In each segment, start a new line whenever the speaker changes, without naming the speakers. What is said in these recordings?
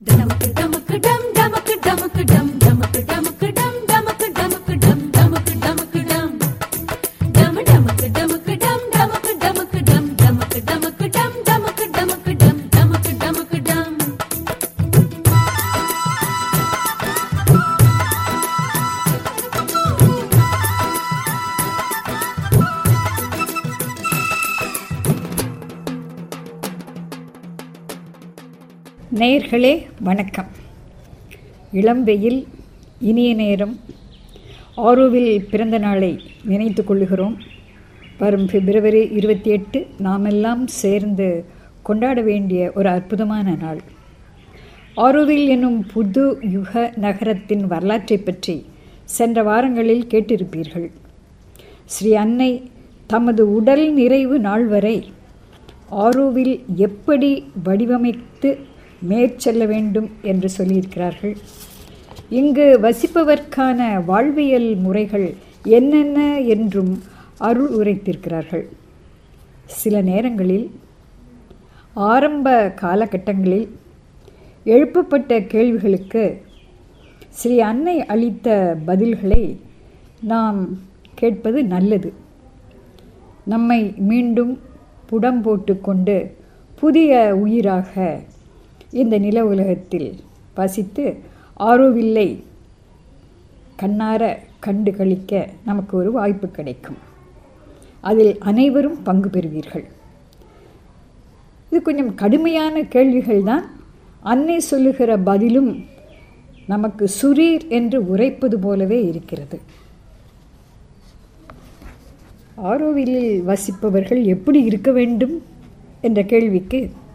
டமக்கு டமக்கு டம் டமக்கு டமக்கு டம் டமக்கு டமக்கு டம் டமக்கு டமக்கு டம் டமக்கு டமக்கு டம் டம டமக்கு டமக்கு டம் டமக்கு டமக்கு டம் டமக்கு டமக்கு டம் டமக்கு டமக்கு டம் டமக்கு டமக்கு டம்
நேயர்களே வணக்கம் இளம் வெயில் இனிய நேரம் ஆரோவில் பிறந்த நாளை நினைத்து கொள்ளுகிறோம் வரும் பிப்ரவரி இருபத்தி எட்டு நாமெல்லாம் சேர்ந்து கொண்டாட வேண்டிய ஒரு அற்புதமான நாள் ஆரோவில் என்னும் புது யுக நகரத்தின் வரலாற்றை பற்றி சென்ற வாரங்களில் கேட்டிருப்பீர்கள் ஸ்ரீ அன்னை தமது உடல் நிறைவு நாள் வரை ஆரோவில் எப்படி வடிவமைத்து மேற்செல்ல வேண்டும் என்று சொல்லியிருக்கிறார்கள் இங்கு வசிப்பவர்க்கான வாழ்வியல் முறைகள் என்னென்ன என்றும் அருள் உரைத்திருக்கிறார்கள் சில நேரங்களில் ஆரம்ப காலகட்டங்களில் எழுப்பப்பட்ட கேள்விகளுக்கு ஸ்ரீ அன்னை அளித்த பதில்களை நாம் கேட்பது நல்லது நம்மை மீண்டும் புடம் போட்டுக்கொண்டு புதிய உயிராக இந்த நில உலகத்தில் வசித்து ஆரோவில்லை கண்ணார கண்டு கழிக்க நமக்கு ஒரு வாய்ப்பு கிடைக்கும் அதில் அனைவரும் பங்கு பெறுவீர்கள் இது கொஞ்சம் கடுமையான கேள்விகள் தான் அன்னை சொல்லுகிற பதிலும் நமக்கு சுரீர் என்று உரைப்பது போலவே இருக்கிறது ஆரோவிலில் வசிப்பவர்கள் எப்படி இருக்க வேண்டும் என்ற கேள்விக்கு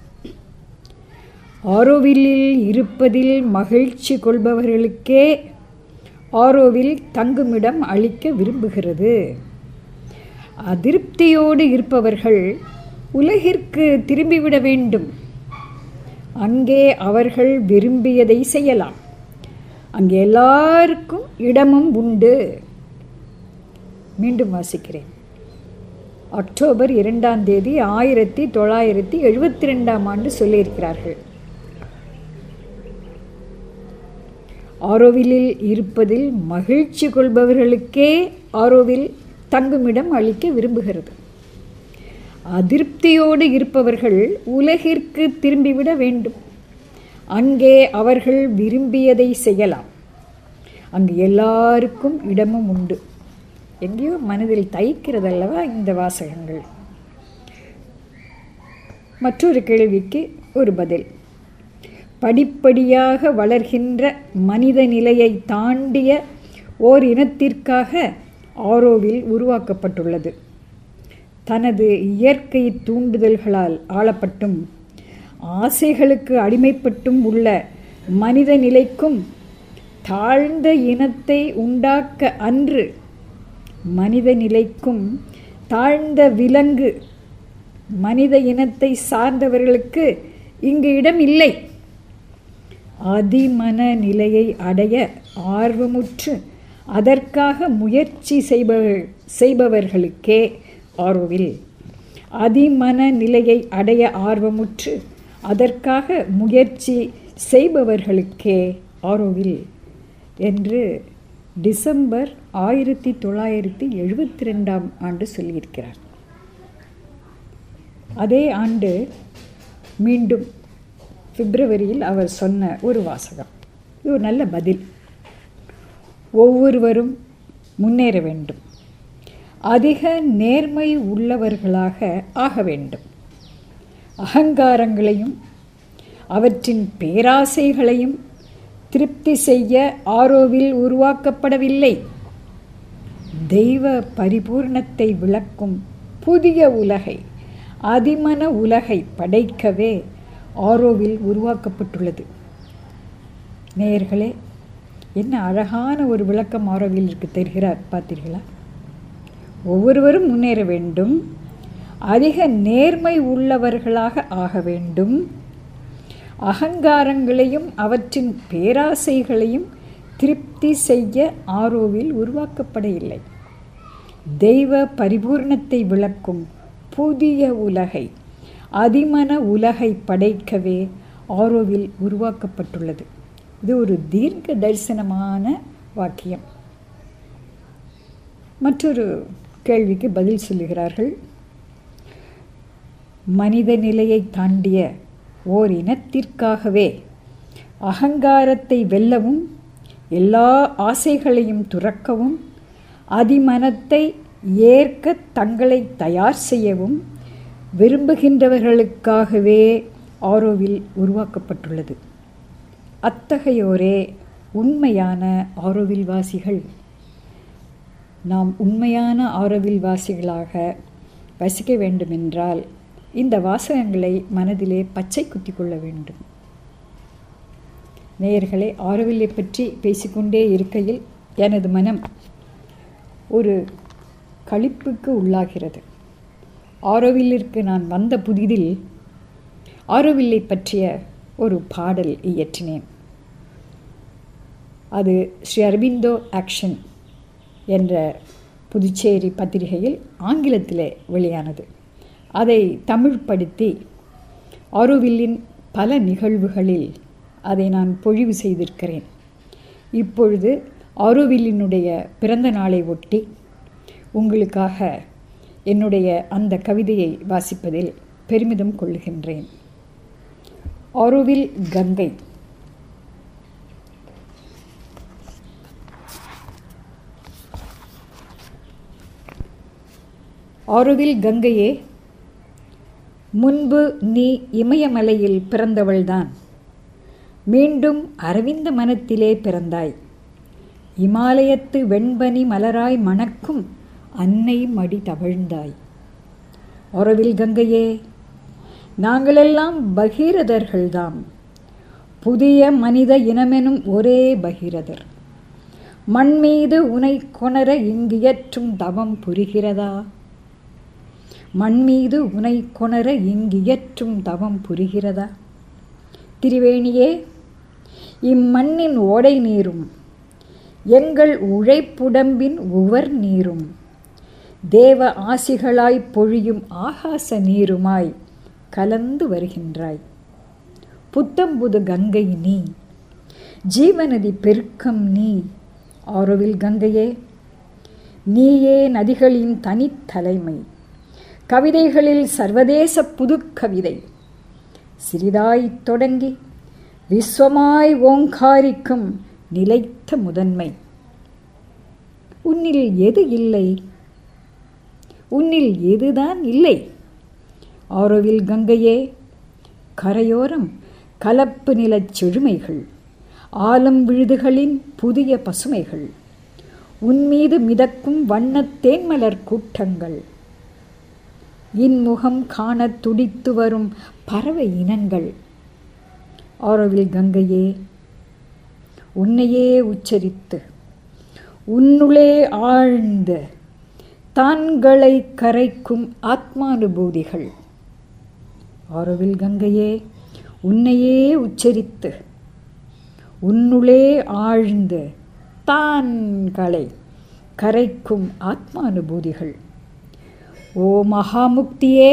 ஆரோவிலில் இருப்பதில் மகிழ்ச்சி கொள்பவர்களுக்கே ஆரோவில் தங்குமிடம் அளிக்க விரும்புகிறது அதிருப்தியோடு இருப்பவர்கள் உலகிற்கு திரும்பிவிட வேண்டும் அங்கே அவர்கள் விரும்பியதை செய்யலாம் அங்கே எல்லாருக்கும் இடமும் உண்டு மீண்டும் வாசிக்கிறேன் அக்டோபர் இரண்டாம் தேதி ஆயிரத்தி தொள்ளாயிரத்தி எழுபத்தி ரெண்டாம் ஆண்டு சொல்லியிருக்கிறார்கள் ஆரோவிலில் இருப்பதில் மகிழ்ச்சி கொள்பவர்களுக்கே ஆரோவில் தங்குமிடம் அளிக்க விரும்புகிறது அதிருப்தியோடு இருப்பவர்கள் உலகிற்கு திரும்பிவிட வேண்டும் அங்கே அவர்கள் விரும்பியதை செய்யலாம் அங்கு எல்லாருக்கும் இடமும் உண்டு எங்கேயோ மனதில் தைக்கிறதல்லவா இந்த வாசகங்கள் மற்றொரு கேள்விக்கு ஒரு பதில் படிப்படியாக வளர்கின்ற மனித நிலையை தாண்டிய ஓர் இனத்திற்காக ஆரோவில் உருவாக்கப்பட்டுள்ளது தனது இயற்கை தூண்டுதல்களால் ஆளப்பட்டும் ஆசைகளுக்கு அடிமைப்பட்டும் உள்ள மனித நிலைக்கும் தாழ்ந்த இனத்தை உண்டாக்க அன்று மனித நிலைக்கும் தாழ்ந்த விலங்கு மனித இனத்தை சார்ந்தவர்களுக்கு இங்கு இடம் இல்லை அதிமன நிலையை அடைய ஆர்வமுற்று அதற்காக முயற்சி செய்பவர் செய்பவர்களுக்கே ஆர்வவில் அதிமன நிலையை அடைய ஆர்வமுற்று அதற்காக முயற்சி செய்பவர்களுக்கே ஆரோவில் என்று டிசம்பர் ஆயிரத்தி தொள்ளாயிரத்தி எழுபத்தி ரெண்டாம் ஆண்டு சொல்லியிருக்கிறார் அதே ஆண்டு மீண்டும் பிப்ரவரியில் அவர் சொன்ன ஒரு வாசகம் இது ஒரு நல்ல பதில் ஒவ்வொருவரும் முன்னேற வேண்டும் அதிக நேர்மை உள்ளவர்களாக ஆக வேண்டும் அகங்காரங்களையும் அவற்றின் பேராசைகளையும் திருப்தி செய்ய ஆரோவில் உருவாக்கப்படவில்லை தெய்வ பரிபூர்ணத்தை விளக்கும் புதிய உலகை அதிமன உலகை படைக்கவே ஆரோவில் உருவாக்கப்பட்டுள்ளது நேயர்களே என்ன அழகான ஒரு விளக்கம் ஆரோவில் இருக்கு தெரிகிறார் பார்த்தீர்களா ஒவ்வொருவரும் முன்னேற வேண்டும் அதிக நேர்மை உள்ளவர்களாக ஆக வேண்டும் அகங்காரங்களையும் அவற்றின் பேராசைகளையும் திருப்தி செய்ய ஆரோவில் உருவாக்கப்பட இல்லை தெய்வ பரிபூர்ணத்தை விளக்கும் புதிய உலகை அதிமன உலகை படைக்கவே ஆரோவில் உருவாக்கப்பட்டுள்ளது இது ஒரு தீர்க்க தரிசனமான வாக்கியம் மற்றொரு கேள்விக்கு பதில் சொல்லுகிறார்கள் மனித நிலையை தாண்டிய ஓர் இனத்திற்காகவே அகங்காரத்தை வெல்லவும் எல்லா ஆசைகளையும் துறக்கவும் அதிமனத்தை ஏற்க தங்களை தயார் செய்யவும் விரும்புகின்றவர்களுக்காகவே ஆரோவில் உருவாக்கப்பட்டுள்ளது அத்தகையோரே உண்மையான ஆரோவில் வாசிகள் நாம் உண்மையான ஆரோவில் வாசிகளாக வசிக்க வேண்டுமென்றால் இந்த வாசகங்களை மனதிலே பச்சை குத்தி கொள்ள வேண்டும் நேயர்களே ஆரோவில்லை பற்றி பேசிக்கொண்டே இருக்கையில் எனது மனம் ஒரு களிப்புக்கு உள்ளாகிறது ஆரோவில்லிற்கு நான் வந்த புதிதில் ஆரோவில்லை பற்றிய ஒரு பாடல் இயற்றினேன் அது ஸ்ரீ அரபிந்தோ ஆக்ஷன் என்ற புதுச்சேரி பத்திரிகையில் ஆங்கிலத்திலே வெளியானது அதை தமிழ்படுத்தி ஆரோவில்லின் பல நிகழ்வுகளில் அதை நான் பொழிவு செய்திருக்கிறேன் இப்பொழுது ஆரோவில்லினுடைய பிறந்த நாளை ஒட்டி உங்களுக்காக என்னுடைய அந்த கவிதையை வாசிப்பதில் பெருமிதம் கொள்ளுகின்றேன் ஆரோவில் கங்கை ஆரோவில் கங்கையே முன்பு நீ இமயமலையில் பிறந்தவள்தான் மீண்டும் அரவிந்த மனத்திலே பிறந்தாய் இமாலயத்து வெண்பனி மலராய் மணக்கும் அன்னை மடி தவழ்ந்தாய் ஒரவில் கங்கையே நாங்களெல்லாம் பகீரதர்கள்தாம் புதிய மனித இனமெனும் ஒரே பகீரதர் மண் மீது உனை கொணர இங்கியற்றும் தவம் புரிகிறதா மண் மீது உனை கொணர இங்கியற்றும் தவம் புரிகிறதா திரிவேணியே இம்மண்ணின் ஓடை நீரும் எங்கள் உழைப்புடம்பின் உவர் நீரும் தேவ ஆசிகளாய் பொழியும் ஆகாச நீருமாய் கலந்து வருகின்றாய் புத்தம்புது கங்கை நீ ஜீவநதி பெருக்கம் நீ ஆரோவில் கங்கையே நீயே நதிகளின் தனித்தலைமை கவிதைகளில் சர்வதேச புதுக்கவிதை சிறிதாய்த் தொடங்கி விஸ்வமாய் ஓங்காரிக்கும் நிலைத்த முதன்மை உன்னில் எது இல்லை உன்னில் எதுதான் இல்லை ஆரோவில் கங்கையே கரையோரம் கலப்பு நிலச் செழுமைகள் ஆலம் விழுதுகளின் புதிய பசுமைகள் உன்மீது மிதக்கும் வண்ணத் தேன்மலர் கூட்டங்கள் இன்முகம் காணத் துடித்து வரும் பறவை இனங்கள் ஆரோவில் கங்கையே உன்னையே உச்சரித்து உன்னுளே ஆழ்ந்த தான்களை கரைக்கும் ஆத்மானுபூதிகள் ஆரோவில் கங்கையே உன்னையே உச்சரித்து உன்னுளே ஆழ்ந்து தான்களை கரைக்கும் ஆத்மானுபூதிகள் ஓ மகாமுக்தியே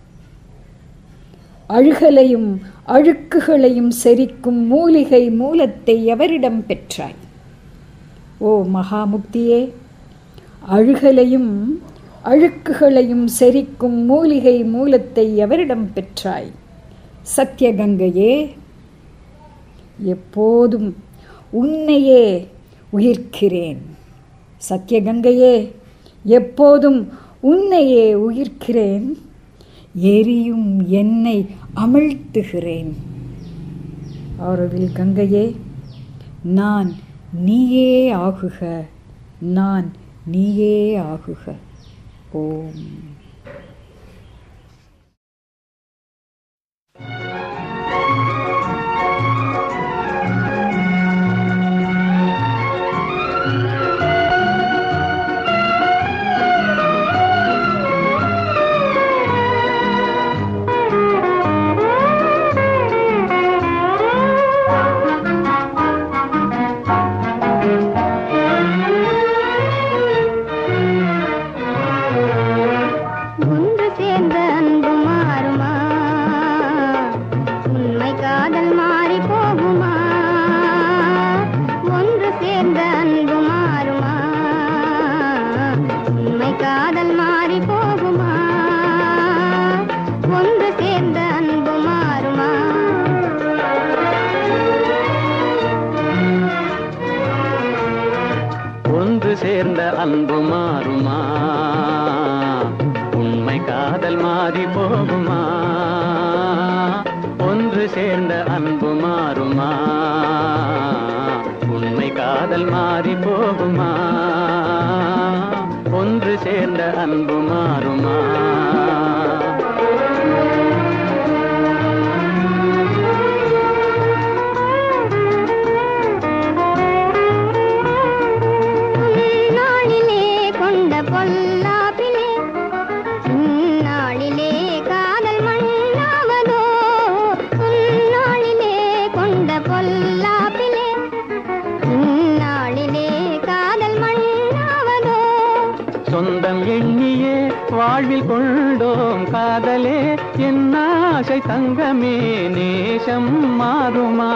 அழுகலையும் அழுக்குகளையும் செரிக்கும் மூலிகை மூலத்தை எவரிடம் பெற்றாய் ஓ மகாமுக்தியே அழுகலையும் அழுக்குகளையும் செரிக்கும் மூலிகை மூலத்தை எவரிடம் பெற்றாய் சத்தியகங்கையே எப்போதும் உன்னையே உயிர்க்கிறேன் சத்தியகங்கையே எப்போதும் உன்னையே உயிர்க்கிறேன் எரியும் என்னை அமிழ்த்துகிறேன் ஆரோவில் கங்கையே நான் நீயே ஆகுக நான் நீயே ஆகுக ஓம்
சேர்ந்த அன்பு மாறுமா உண்மை காதல் மாறி போகுமா ஒன்று சேர்ந்த அன்பு மாறுமா உண்மை காதல் மாறி போகுமா ஒன்று சேர்ந்த அன்பு மாறுமா
நாளிலே கொண்ட பொல்லாப்பிலே நாளிலே காதல் மண்ணாவதோ நாளிலே கொண்ட பொல்லாப்பிலே நாளிலே காதல் மண்ணாவதோ
சொந்தம் எண்ணியே வாழ்வில் கொண்டோம் காதலே என் ஆசை தங்கமே நேசம் மாறுமா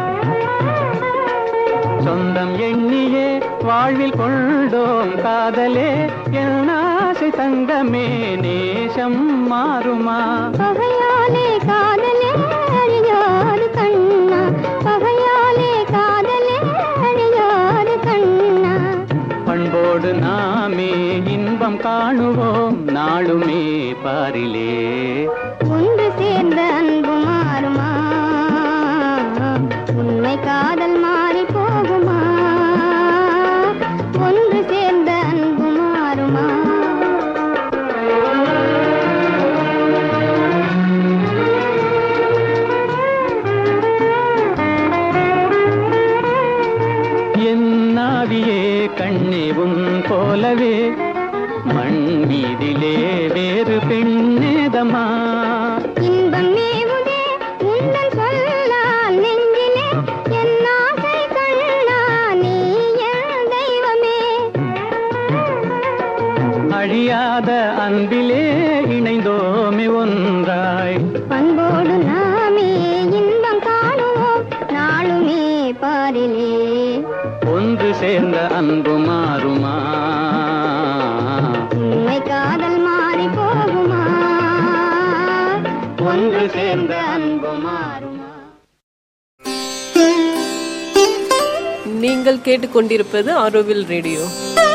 சொந்தம் எண்ணியே வாழ்வில் கொண்டோம் காதலே என் ஆசை தங்கமே நேசம் மாறுமா
பகையாலே காதலே அழியாது கண்ணா பகையாலே காதலே அழியாது கண்ணா
பண்போடு நாமே இன்பம் காணுவோம் நாளுமே பாரிலே
ஒன்று சேர்ந்த அன்பு மாறுமா உண்மை காதல் மாறி போகுமா ஒன்று சேர்ந்த அன்பு மாறுமா
என் நாவியே கண்ணேவும் போலவே மண் மீதிலே வேறு பெண்ணேதமா
இன்பம் மேவுதே உந்தன் சொல்லால் நெஞ்சிலே என் ஆசை கண்ணா நீ என் தெய்வமே
அழியாத அன்பிலே இணைந்தோமே ஒன்றாய்
அன்போடு நாமே இன்பம் காணுவோம் நாளுமே பாரிலே
ஒன்று சேர்ந்த அன்பு மாறுமா
உண்மை காதல் மாறி போகுமா
ஒன்று சேர்ந்த அன்பு மாறுமா
நீங்கள் கேட்டுக்கொண்டிருப்பது ஆரோவில் ரேடியோ